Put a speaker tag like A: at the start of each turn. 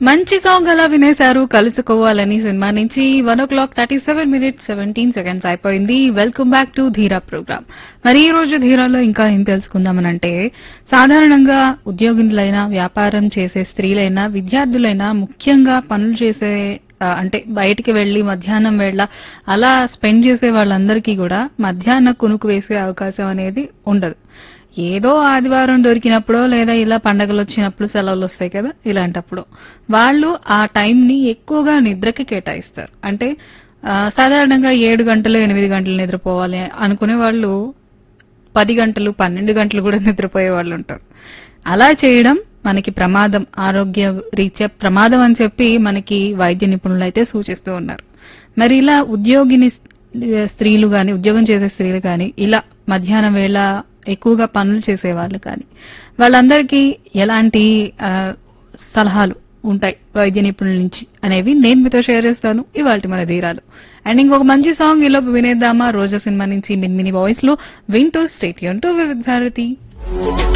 A: మంచి సాంగ్ అలా వినేశారు కలుసుకోవాలని సినిమా నుంచి one o'clock thirty seven minutes seventeen seconds అయిపోయింది welcome back to Dheera program మరి ఈ రోజు ధీరాలో ఇంకా ఏం తెలుసుకుందామనంటే సాధారణంగా ఉద్యోగులైనా వ్యాపారం చేసే స్త్రీలైనా విద్యార్థులైనా ముఖ్యంగా పనులు చేసే ఆ, అంటే బయటికి వెళ్లి మధ్యాహ్నం వేళ అలా స్పెండ్ చేసే వాళ్ళందరికీ కూడా మధ్యాహ్న కునుకు వేసే అవకాశం అనేది ఉండదు ఏదో ఆదివారం దొరికినప్పుడో లేదా ఇలా పండగలు వచ్చినప్పుడు సెలవులు వస్తాయి కదా ఇలాంటప్పుడు వాళ్ళు ఆ టైం ని ఎక్కువగా నిద్రకి కేటాయిస్తారు అంటే ఆ, సాధారణంగా ఏడు గంటలు ఎనిమిది గంటలు నిద్రపోవాలి అనుకునే వాళ్ళు పది గంటలు పన్నెండు గంటలు కూడా నిద్రపోయే వాళ్ళు ఉంటారు అలా చేయడం మనకి ప్రమాదం ఆరోగ్య రీత్యా ప్రమాదం అని చెప్పి మనకి వైద్య నిపుణులు అయితే సూచిస్తూ ఉన్నారు మరి ఇలా ఉద్యోగిని స్త్రీలు గాని ఉద్యోగం చేసే స్త్రీలు గాని ఇలా మధ్యాహ్నం వేళ ఎక్కువగా పనులు చేసే వాళ్ళు కానీ వాళ్ళందరికీ ఎలాంటి ఆ, సలహాలు ఉంటాయి వైద్య నిపుణుల నుంచి అనేవి నేను మీతో షేర్ చేస్తాను ఇవాళ మన ధీరాలు అండ్ ఇంకొక మంచి సాంగ్ ఈలోపు వినేద్దామా రోజా సినిమా నుంచి మిన్ మిని వాయిస్ లో వింటూ స్టేట్ టు వివిధ భారతి